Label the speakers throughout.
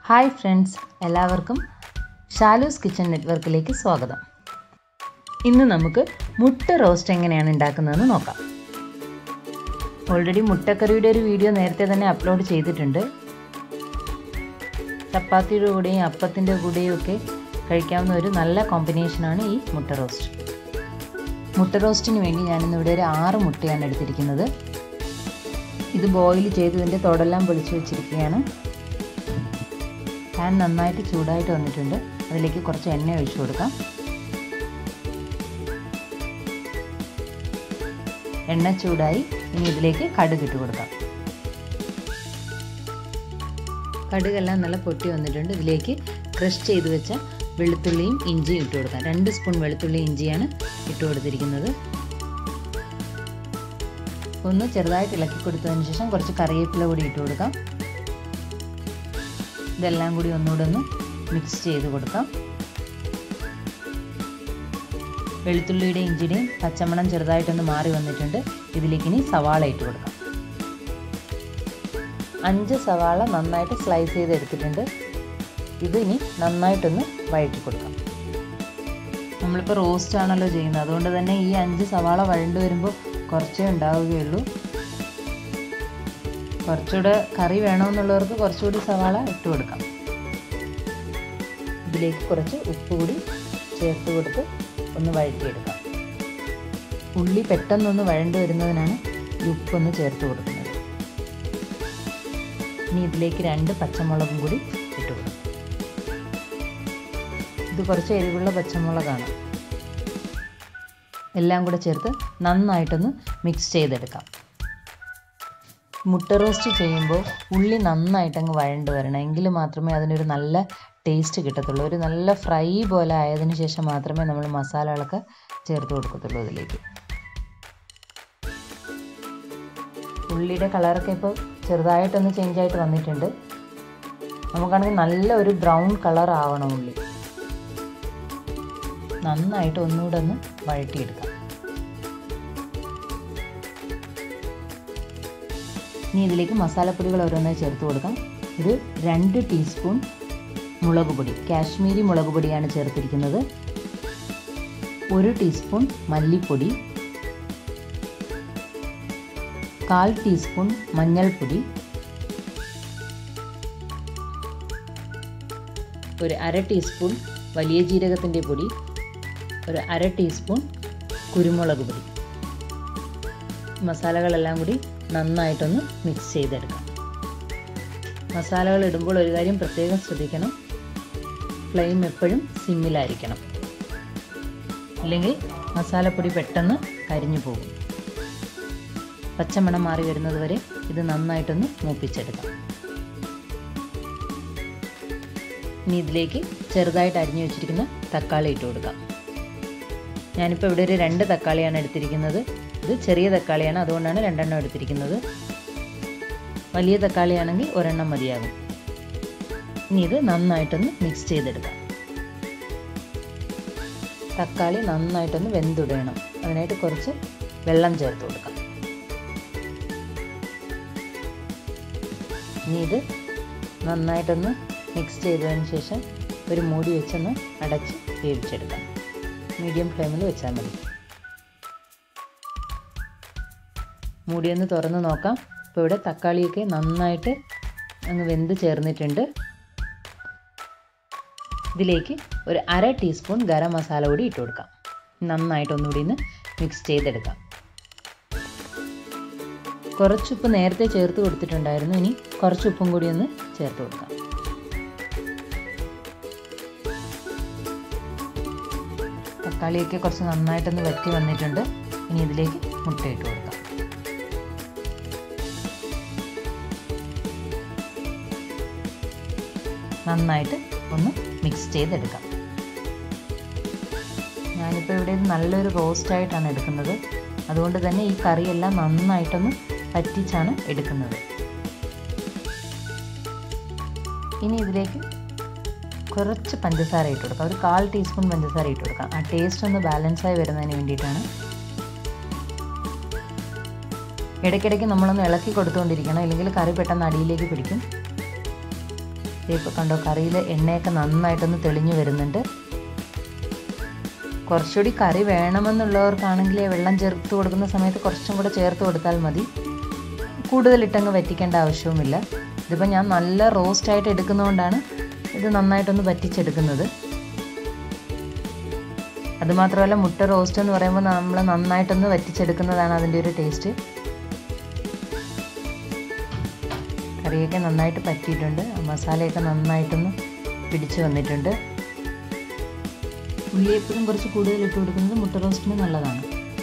Speaker 1: hi friends എല്ലാവർക്കും Shalu's kitchen നെറ്റ്വർക്കിലേക്ക് സ്വാഗതം ഇന്ന് നമുക്ക് മുട്ട റോസ്റ്റ് എങ്ങനെയാണ് ഉണ്ടാക്കുന്നതെന്ന് നോക്കാം ഓൾറെഡി മുട്ടക്കറിയുടെ ഒരു വീഡിയോ നേരത്തെ തന്നെ അപ്ലോഡ് ചെയ്തിട്ടുണ്ട് ചപ്പാത്തിയുടെ കൂടെയും അപ്പത്തിൻ്റെ കൂടെയും ഒക്കെ കഴിക്കാവുന്ന ഒരു നല്ല കോമ്പിനേഷനാണ് ഈ മുട്ട റോസ്റ്റ് മുട്ട റോസ്റ്റിന് വേണ്ടി ഞാനിന്നിവിടെ ഒരു ആറ് മുട്ടയാണ് എടുത്തിരിക്കുന്നത് ഇത് ബോയിൽ ചെയ്ത് ഇതിൻ്റെ തൊടെല്ലാം പൊളിച്ച് വെച്ചിരിക്കുകയാണ് പാൻ നന്നായിട്ട് ചൂടായിട്ട് വന്നിട്ടുണ്ട് അതിലേക്ക് കുറച്ച് എണ്ണ ഒഴിച്ചു കൊടുക്കാം എണ്ണ ചൂടായി ഇനി ഇതിലേക്ക് കടുക് ഇട്ട് കൊടുക്കാം കടുകെല്ലാം നല്ല പൊട്ടി വന്നിട്ടുണ്ട് ഇതിലേക്ക് ക്രഷ് ചെയ്ത് വെച്ച വെളുത്തുള്ളിയും ഇഞ്ചിയും ഇട്ട് കൊടുക്കാം രണ്ട് സ്പൂൺ വെളുത്തുള്ളി ഇഞ്ചിയാണ് ഇട്ട് കൊടുത്തിരിക്കുന്നത് ഒന്ന് ചെറുതായിട്ട് ഇളക്കി കൊടുത്തതിന് ശേഷം കുറച്ച് കറിവേപ്പില കൂടി ഇട്ട് കൊടുക്കാം ഇതെല്ലാം കൂടി ഒന്നുകൂടെ ഒന്ന് മിക്സ് ചെയ്ത് കൊടുക്കാം വെളുത്തുള്ളിയുടെയും ഇഞ്ചിയുടെയും പച്ചമണം ചെറുതായിട്ടൊന്ന് മാറി വന്നിട്ടുണ്ട് ഇതിലേക്ക് ഇനി സവാള ഇട്ട് കൊടുക്കാം അഞ്ച് സവാള നന്നായിട്ട് സ്ലൈസ് ചെയ്ത് എടുത്തിട്ടുണ്ട് ഇത് ഇനി നന്നായിട്ടൊന്ന് വഴറ്റി കൊടുക്കാം നമ്മളിപ്പോൾ റോസ്റ്റ് ആണല്ലോ ചെയ്യുന്നത് അതുകൊണ്ട് തന്നെ ഈ അഞ്ച് സവാള വഴണ്ട് വരുമ്പോൾ കുറച്ചേ ഉണ്ടാവുകയുള്ളൂ കുറച്ചുകൂടെ കറി വേണമെന്നുള്ളവർക്ക് കുറച്ചുകൂടി സവാള ഇട്ട് കൊടുക്കാം ഇതിലേക്ക് കുറച്ച് ഉപ്പ് കൂടി ചേർത്ത് കൊടുത്ത് ഒന്ന് വഴറ്റിയെടുക്കാം ഉള്ളി പെട്ടെന്നൊന്ന് വഴണ്ട് വരുന്നതിനാണ് ഈ ഉപ്പൊന്ന് ചേർത്ത് കൊടുക്കുന്നത് ഇനി ഇതിലേക്ക് രണ്ട് പച്ചമുളകും കൂടി ഇട്ട് കൊടുക്കാം ഇത് കുറച്ച് എരിവുള്ള പച്ചമുളകാണ് എല്ലാം കൂടെ ചേർത്ത് നന്നായിട്ടൊന്ന് മിക്സ് ചെയ്തെടുക്കാം മുട്ട റോസ്റ്റ് ചെയ്യുമ്പോൾ ഉള്ളി നന്നായിട്ടങ്ങ് വഴണ്ട് വരണം എങ്കിൽ മാത്രമേ അതിനൊരു നല്ല ടേസ്റ്റ് കിട്ടത്തുള്ളൂ ഒരു നല്ല ഫ്രൈ പോലെ ആയതിനു ശേഷം മാത്രമേ നമ്മൾ മസാലകളൊക്കെ ചേർത്ത് കൊടുക്കത്തുള്ളൂ അതിലേക്ക് ഉള്ളിയുടെ കളറൊക്കെ ഇപ്പോൾ ചെറുതായിട്ടൊന്ന് ചേഞ്ച് ആയിട്ട് വന്നിട്ടുണ്ട് നമുക്കാണെങ്കിൽ നല്ല ഒരു ബ്രൗൺ കളർ ആവണം ഉള്ളി നന്നായിട്ട് ഒന്നുകൂടെ ഒന്ന് വഴറ്റിയെടുക്കാം ഇനി ഇതിലേക്ക് മസാലപ്പൊടികൾ ഓരോന്നായി ചേർത്ത് കൊടുക്കാം ഒരു രണ്ട് ടീസ്പൂൺ മുളക് പൊടി കാശ്മീരി മുളക് പൊടിയാണ് ചേർത്തിരിക്കുന്നത് ഒരു ടീസ്പൂൺ മല്ലിപ്പൊടി കാൽ ടീസ്പൂൺ മഞ്ഞൾപ്പൊടി ഒരു അര ടീസ്പൂൺ വലിയ ജീരകത്തിൻ്റെ പൊടി ഒരു അര ടീസ്പൂൺ കുരുമുളക് പൊടി മസാലകളെല്ലാം കൂടി നന്നായിട്ടൊന്ന് മിക്സ് ചെയ്തെടുക്കാം മസാലകൾ ഇടുമ്പോൾ ഒരു കാര്യം പ്രത്യേകം ശ്രദ്ധിക്കണം ഫ്ലെയിം എപ്പോഴും സിമ്മിലായിരിക്കണം ഇല്ലെങ്കിൽ മസാലപ്പൊടി പെട്ടെന്ന് കരിഞ്ഞു പോകും പച്ചമണം മാറി വരുന്നത് വരെ ഇത് നന്നായിട്ടൊന്ന് മൂപ്പിച്ചെടുക്കാം ഇനി ഇതിലേക്ക് ചെറുതായിട്ട് അരിഞ്ഞു വെച്ചിരിക്കുന്ന തക്കാളി ഇട്ട് കൊടുക്കാം ഞാനിപ്പോൾ ഇവിടെ ഒരു രണ്ട് തക്കാളിയാണ് എടുത്തിരിക്കുന്നത് ഇത് ചെറിയ തക്കാളിയാണ് അതുകൊണ്ടാണ് രണ്ടെണ്ണം എടുത്തിരിക്കുന്നത് വലിയ തക്കാളിയാണെങ്കിൽ ഒരെണ്ണം മതിയാകും ഇനി ഇത് നന്നായിട്ടൊന്ന് മിക്സ് ചെയ്തെടുക്കാം തക്കാളി നന്നായിട്ടൊന്ന് വെന്തുടയണം അതിനായിട്ട് കുറച്ച് വെള്ളം ചേർത്ത് കൊടുക്കാം ഇനി ഇത് നന്നായിട്ടൊന്ന് മിക്സ് ചെയ്തതിന് ശേഷം ഒരു മൂടി വെച്ചൊന്ന് അടച്ച് വേവിച്ചെടുക്കാം മീഡിയം ഫ്ലെയിമിൽ വെച്ചാൽ മതി മൂടിയൊന്ന് തുറന്ന് നോക്കാം ഇപ്പോൾ ഇവിടെ തക്കാളിയൊക്കെ നന്നായിട്ട് അങ്ങ് വെന്ത് ചേർന്നിട്ടുണ്ട് ഇതിലേക്ക് ഒരു അര ടീസ്പൂൺ ഗരം മസാല കൂടി ഇട്ട് കൊടുക്കാം നന്നായിട്ട് ഒന്നുകൂടി ഒന്ന് മിക്സ് ചെയ്തെടുക്കാം കുറച്ചുപ്പ് നേരത്തെ ചേർത്ത് കൊടുത്തിട്ടുണ്ടായിരുന്നു ഇനി കുറച്ച് ഉപ്പും കൂടി ഒന്ന് ചേർത്ത് കൊടുക്കാം തക്കാളിയൊക്കെ കുറച്ച് നന്നായിട്ടൊന്ന് വറ്റി വന്നിട്ടുണ്ട് ഇനി ഇതിലേക്ക് മുട്ടയിട്ട് കൊടുക്കാം നന്നായിട്ട് ഒന്ന് മിക്സ് ചെയ്തെടുക്കാം ഞാനിപ്പോൾ ഇവിടെ നല്ലൊരു റോസ്റ്റായിട്ടാണ് എടുക്കുന്നത് അതുകൊണ്ട് തന്നെ ഈ കറിയെല്ലാം നന്നായിട്ടൊന്ന് പറ്റിച്ചാണ് എടുക്കുന്നത് ഇനി ഇതിലേക്ക് കുറച്ച് പഞ്ചസാര ഇട്ട് കൊടുക്കാം ഒരു കാൽ ടീസ്പൂൺ പഞ്ചസാര ഇട്ട് കൊടുക്കാം ആ ടേസ്റ്റ് ഒന്ന് ബാലൻസായി വരുന്നതിന് വേണ്ടിയിട്ടാണ് ഇടയ്ക്കിടയ്ക്ക് നമ്മളൊന്ന് ഇളക്കി കൊടുത്തുകൊണ്ടിരിക്കണം ഇല്ലെങ്കിൽ കറി പെട്ടെന്ന് അടിയിലേക്ക് പിടിക്കും ഇപ്പോൾ കണ്ടോ കറിയിൽ എണ്ണയൊക്കെ നന്നായിട്ടൊന്ന് തെളിഞ്ഞു വരുന്നുണ്ട് കുറച്ചുകൂടി കറി വേണമെന്നുള്ളവർക്കാണെങ്കിൽ വെള്ളം ചേർത്ത് കൊടുക്കുന്ന സമയത്ത് കുറച്ചും കൂടെ ചേർത്ത് കൊടുത്താൽ മതി കൂടുതലിട്ടങ്ങ് വറ്റിക്കേണ്ട ആവശ്യവുമില്ല ഇതിപ്പോൾ ഞാൻ നല്ല റോസ്റ്റായിട്ട് എടുക്കുന്നതുകൊണ്ടാണ് ഇത് നന്നായിട്ടൊന്ന് വറ്റിച്ചെടുക്കുന്നത് അതുമാത്രമല്ല മുട്ട റോസ്റ്റ് എന്ന് പറയുമ്പോൾ നമ്മൾ നന്നായിട്ടൊന്ന് വറ്റിച്ചെടുക്കുന്നതാണ് അതിൻ്റെ ഒരു ടേസ്റ്റ് കറിയൊക്കെ നന്നായിട്ട് പറ്റിയിട്ടുണ്ട് മസാലയൊക്കെ നന്നായിട്ടൊന്ന് പിടിച്ചു വന്നിട്ടുണ്ട് ഉള്ളി എപ്പോഴും കുറച്ച് കൂടുതൽ ഇട്ട് കൊടുക്കുന്നത് മുട്ട റോസ്റ്റിന് നല്ലതാണ്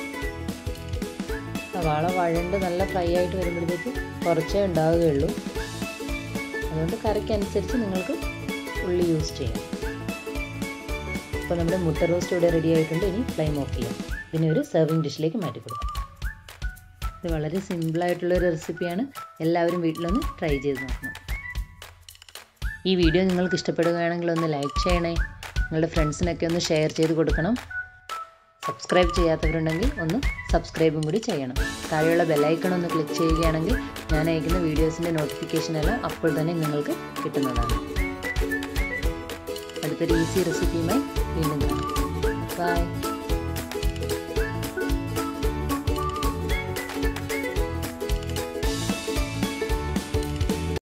Speaker 1: സവാള വഴണ്ട് നല്ല ഫ്രൈ ആയിട്ട് വരുമ്പോഴത്തേക്ക് കുറച്ചേ ഉണ്ടാവുകയുള്ളൂ അതുകൊണ്ട് കറിക്കനുസരിച്ച് നിങ്ങൾക്ക് ഉള്ളി യൂസ് ചെയ്യാം അപ്പോൾ നമ്മുടെ മുട്ട റോസ്റ്റ് ഇവിടെ റെഡി ആയിട്ടുണ്ട് ഇനി ഫ്ലെയിം ഓഫ് ചെയ്യാം ഇതിനെ ഒരു സെർവിങ് ഡിഷിലേക്ക് മാറ്റി കൊടുക്കാം ഇത് വളരെ സിമ്പിളായിട്ടുള്ളൊരു റെസിപ്പിയാണ് എല്ലാവരും വീട്ടിലൊന്ന് ട്രൈ ചെയ്ത് നോക്കണം ഈ വീഡിയോ നിങ്ങൾക്ക് ഇഷ്ടപ്പെടുകയാണെങ്കിൽ ഒന്ന് ലൈക്ക് ചെയ്യണേ നിങ്ങളുടെ ഫ്രണ്ട്സിനൊക്കെ ഒന്ന് ഷെയർ ചെയ്ത് കൊടുക്കണം സബ്സ്ക്രൈബ് ചെയ്യാത്തവരുണ്ടെങ്കിൽ ഒന്ന് സബ്സ്ക്രൈബും കൂടി ചെയ്യണം താഴെയുള്ള ബെല്ലൈക്കൺ ഒന്ന് ക്ലിക്ക് ചെയ്യുകയാണെങ്കിൽ ഞാൻ അയക്കുന്ന വീഡിയോസിൻ്റെ നോട്ടിഫിക്കേഷൻ എല്ലാം അപ്പോൾ തന്നെ നിങ്ങൾക്ക് കിട്ടുന്നതാണ് അടുത്തൊരു ഈസി റെസിപ്പിയുമായി വീണ്ടും കാണാം ബൈ